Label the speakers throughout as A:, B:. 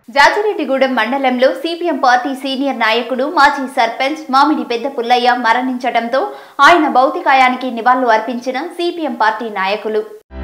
A: జాజిరెడ్డిగూడెం మండలంలో CPM party senior నాయకుడు మాజీ సర్పంచ్ మామిడి పెద్ద పుల్లయ్య మరణించడంతో ఆయన భౌతికాయానికి నివాళులు అర్పించిన సిపిఎం పార్టీ నాయకులు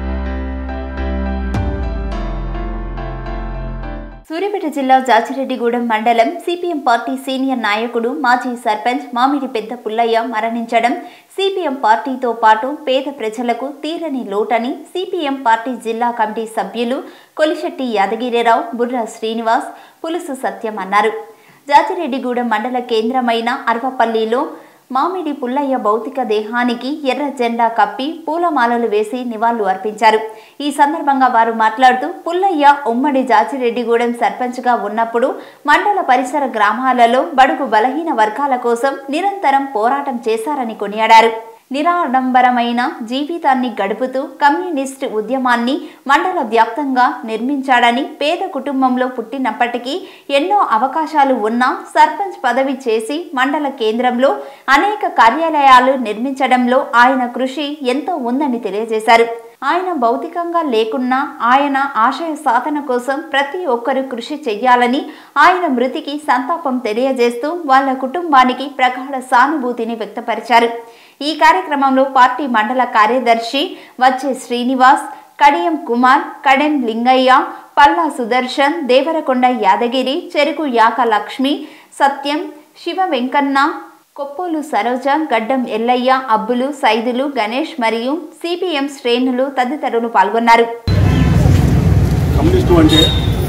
A: సూర్యాపేట జిల్లా జాజిరెడ్డిగూడెం మండలం సిపిఎం పార్టీ సీనియర్ నాయకుడు మాజీ సర్పంచ్ మామిడి పెద్ద పుల్లయ్య మరణించడం సిపిఎం పార్టీతో పాటు పేద ప్రజలకు తీరని లోటని సిపిఎం పార్టీ జిల్లా కమిటీ సభ్యులు కొలిశెట్టి యాదగిరిరావు బుర్రా శ్రీనివాస్ పులుసు సత్యం అన్నారు జాజిరెడ్డిగూడెం మండల కేంద్రమైన అరవపల్లిలో మామిడి పుల్లయ్య భౌతిక దేహానికి ఎర్ర జెండా కప్పి పూలమాలలు వేసి నివాళులు అర్పించారు ఈ సందర్భంగా వారు మాట్లాడుతూ పుల్లయ్య ఉమ్మడి జాచిరెడ్డిగూడెం సర్పంచ్గా ఉన్నప్పుడు మండల పరిసర గ్రామాలలో బడుగు బలహీన వర్గాల కోసం నిరంతరం పోరాటం చేశారని కొనియాడారు నిరాడంబరమైన జీవితాన్ని గడుపుతూ కమ్యూనిస్ట్ ఉద్యమాన్ని మండల వ్యాప్తంగా నిర్మించాడని పేద కుటుంబంలో పుట్టినప్పటికీ ఎన్నో అవకాశాలు ఉన్నా సర్పంచ్ పదవి చేసి మండల కేంద్రంలో అనేక కార్యాలయాలు నిర్మించడంలో ఆయన కృషి ఎంతో ఉందని తెలియజేశారు ఆయన భౌతికంగా లేకున్నా ఆయన ఆశయ సాధన కోసం ప్రతి ఒక్కరూ కృషి చెయ్యాలని ఆయన మృతికి సంతాపం తెలియజేస్తూ వాళ్ళ కుటుంబానికి ప్రగాఢ సానుభూతిని వ్యక్తపరిచారు ఈ కార్యక్రమంలో పార్టీ మండల కార్యదర్శి వచ్చే శ్రీనివాస్ కడియం కుమార్ కడెం లింగయ్య పల్లా సుదర్శన్ దేవరకొండ యాదగిరి చెరుకు యాక లక్ష్మి సత్యం శివ వెంకన్న కొప్పోలు సరోజ గడ్డం ఎల్లయ్య అబ్బులు సైదులు గణేష్ మరియు సిపిఎం శ్రేణులు తదితరులు పాల్గొన్నారు
B: కమ్యూనిస్టు అంటే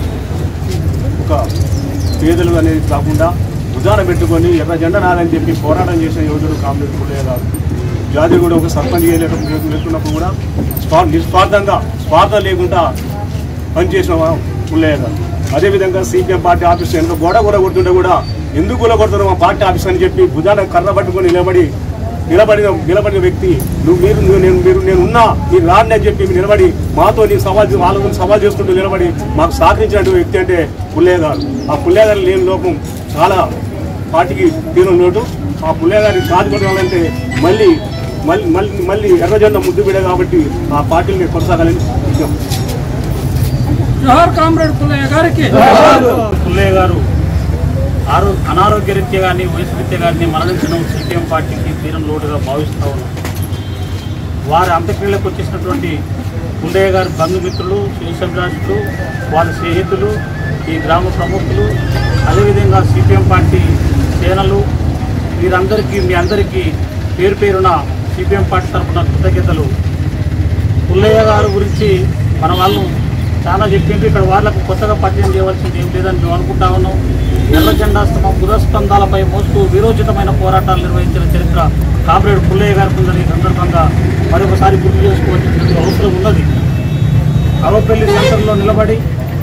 B: ఒక పేదలు అనేది కాకుండా ఉదాహరణ పెట్టుకొని ఎర్ర జెండా నాదని చెప్పి పోరాటం చేసిన యోధుడు కామ్రేడ్ పుల్లయ్య గారు జాతి కూడా ఒక సర్పంచ్ లేకున్నప్పుడు కూడా స్వా నిస్వార్థంగా స్వార్థం లేకుండా పనిచేసిన వా- పుల్లయ్య గారు అదేవిధంగా సిపిఎం పార్టీ ఆఫీస్ ఎంత గోడ కూడా కొడుతుంటే కూడా ఎందుకు కూడా కొడుతున్నారు మా పార్టీ ఆఫీస్ అని చెప్పి భుజాన కర్ర పట్టుకొని నిలబడి నిలబడిన నిలబడిన వ్యక్తి నువ్వు మీరు నువ్వు నేను మీరు నేను ఉన్నా మీరు రాండి అని చెప్పి మీరు నిలబడి మాతో నీ సవాల్ చే- వాళ్ళతో సవాల్ చేసుకుంటూ నిలబడి మాకు సహకరించినటువంటి వ్యక్తి అంటే పుల్లయ్య గారు ఆ పుల్లయ్య గారు లేని లోపం చాలా పార్టీకి తీరం లోటు ఆ పుల్లయ్య గారిని సాధించాలంటే మళ్ళీ మళ్ళీ మళ్ళీ మళ్ళీ ఎర్రజెండా ముద్దు బిడ కాబట్టి ఆ పార్టీని కొనసాగాలని విజ్ఞప్తి
C: జోహార్ కామ్రేడ్ పుల్లయ్య గారికి
D: పుల్లయ్య గారు ఆరో అనారోగ్య రీత్యా కానీ వయసు రీత్యా కానీ మరణించడం సిపిఎం పార్టీకి తీరం లోటుగా భావిస్తూ ఉన్నాం వారి అంత్యక్రియలకు వచ్చేసినటువంటి పుల్లయ్య గారి బంధుమిత్రులు శ్రీశబ్రాజులు వాళ్ళ స్నేహితులు ఈ గ్రామ ప్రముఖులు అదేవిధంగా సిపిఎం పార్టీ సేనలు వీరందరికీ మీ అందరికీ పేరు పేరున సిపిఎం పార్టీ తరఫున కృతజ్ఞతలు పుల్లయ్య గారి గురించి మన వాళ్ళు చాలా చెప్పిండ్రు ఇక్కడ వాళ్ళకు కొత్తగా పరిచయం చేయవలసింది ఏం లేదని మేము అనుకుంటా ఉన్నాం ఎర్ర జెండా స్తమ బుధస్కంధాలపై మోస్తూ విరోచితమైన పోరాటాలు నిర్వహించిన చరిత్ర కామ్రేడ్ పుల్లయ్య గారికి ఉందని ఈ సందర్భంగా మరొకసారి గుర్తు చేసుకోవాల్సిన అవసరం ఉన్నది అవపల్లి సెంటర్లో నిలబడి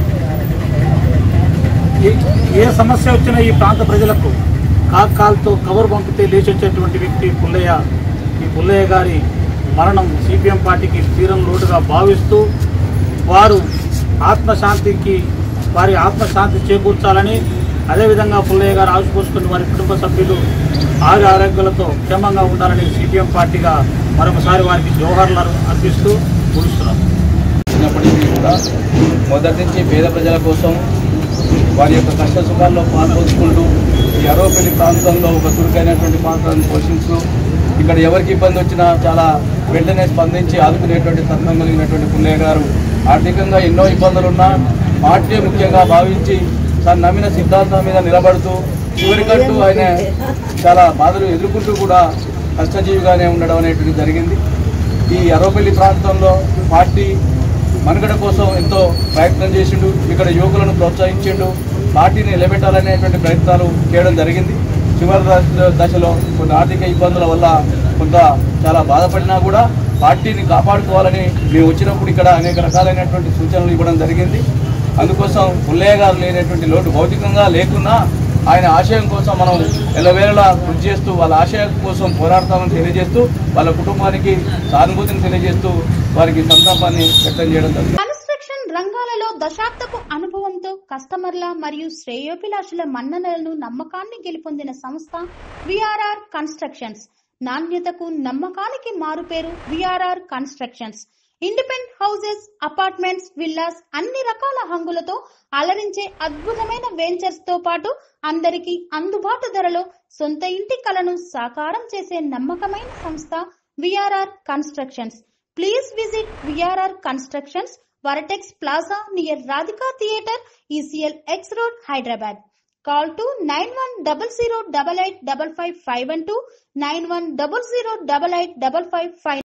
D: ఏ- ఏ సమస్య వచ్చినా ఈ ప్రాంత ప్రజలకు కాకాలతో కవర్ పంపితే లేచి వచ్చేటువంటి వ్యక్తి పుల్లయ్య ఈ పుల్లయ్య గారి మరణం సిపిఎం పార్టీకి తీరం లోటుగా భావిస్తూ వారు ఆత్మశాంతికి వారి ఆత్మశాంతి చేకూర్చాలని అదేవిధంగా పుల్లయ్య గారు ఆశపోసుకుని వారి కుటుంబ సభ్యులు ఆరు ఆరోగ్యాలతో క్షేమంగా ఉండాలని సిపిఎం పార్టీగా మరొకసారి వారికి జోహర్లు అర్పిస్తూ ముగిస్తున్నాం
E: చిన్నప్పటికీ కూడా మొదటి నుంచి పేద ప్రజల కోసం వారి యొక్క కష్ట సుఖాల్లో పాల్పంచుకుంటూ ఈ అరవపల్లి ప్రాంతంలో ఒక చురుకైనటువంటి పాత్రను పోషిస్తూ ఇక్కడ ఎవరికి ఇబ్బంది వచ్చినా చాలా వెంటనే స్పందించి ఆదుకునేటువంటి తత్వం కలిగినటువంటి పుల్లయ్య గారు ఆర్థికంగా ఎన్నో ఇబ్బందులున్నా పార్టీ ముఖ్యంగా భావించి తను నమ్మిన సిద్ధాంతం మీద నిలబడుతూ చివరికంటూ ఆయన చాలా బాధలు ఎదుర్కొంటూ కూడా కష్టజీవిగానే ఉండడం అనేటువంటిది జరిగింది ఈ అరవపల్లి ప్రాంతంలో పార్టీ మనుగడ కోసం ఎంతో ప్రయత్నం చేసిండు ఇక్కడ యువకులను ప్రోత్సహించిండు పార్టీని నిలబెట్టాలనేటువంటి ప్రయత్నాలు చేయడం జరిగింది చివరి దశ- దశలో కొన్ని ఆర్థిక ఇబ్బందుల వల్ల కొంత చాలా బాధపడినా కూడా పార్టీని కాపాడుకోవాలని మేము వచ్చినప్పుడు ఇక్కడ అనేక రకాలైనటువంటి సూచనలు ఇవ్వడం జరిగింది అందుకోసం పుల్లయ్య గారు లేనటువంటి లోటు భౌతికంగా లేకున్నా ఆయన ఆశయం కోసం మనం ఎల్లవేళలా కృషి చేస్తూ వాళ్ళ ఆశయం కోసం పోరాడతామని తెలియజేస్తూ వాళ్ళ కుటుంబానికి సానుభూతిని తెలియజేస్తూ వారికి సంతాపాన్ని వ్యక్తం చేయడం జరిగింది
F: కన్స్ట్రక్షన్ రంగాలలో దశాబ్దపు అనుభవంతో కస్టమర్ల మరియు శ్రేయోభిలాషుల మన్ననలను నమ్మకాన్ని గెలుపొందిన సంస్థ విఆర్ఆర్ కన్స్ట్రక్షన్స్ నాణ్యతకు నమ్మకానికి మారుపేరు VRR constructions independent houses apartments villas అన్ని రకాల హంగులతో అలరించే అద్భుతమైన వెంచర్స్ తో పాటు అందరికీ అందుబాటు ధరలో సొంత ఇంటి కలను సాకారం చేసే నమ్మకమైన సంస్థ VRR constructions please visit VRR constructions vertex plaza near Radhika theatre ECIL X road Hyderabad call to nine one double zero double eight double five five one two nine one double zero double eight double five five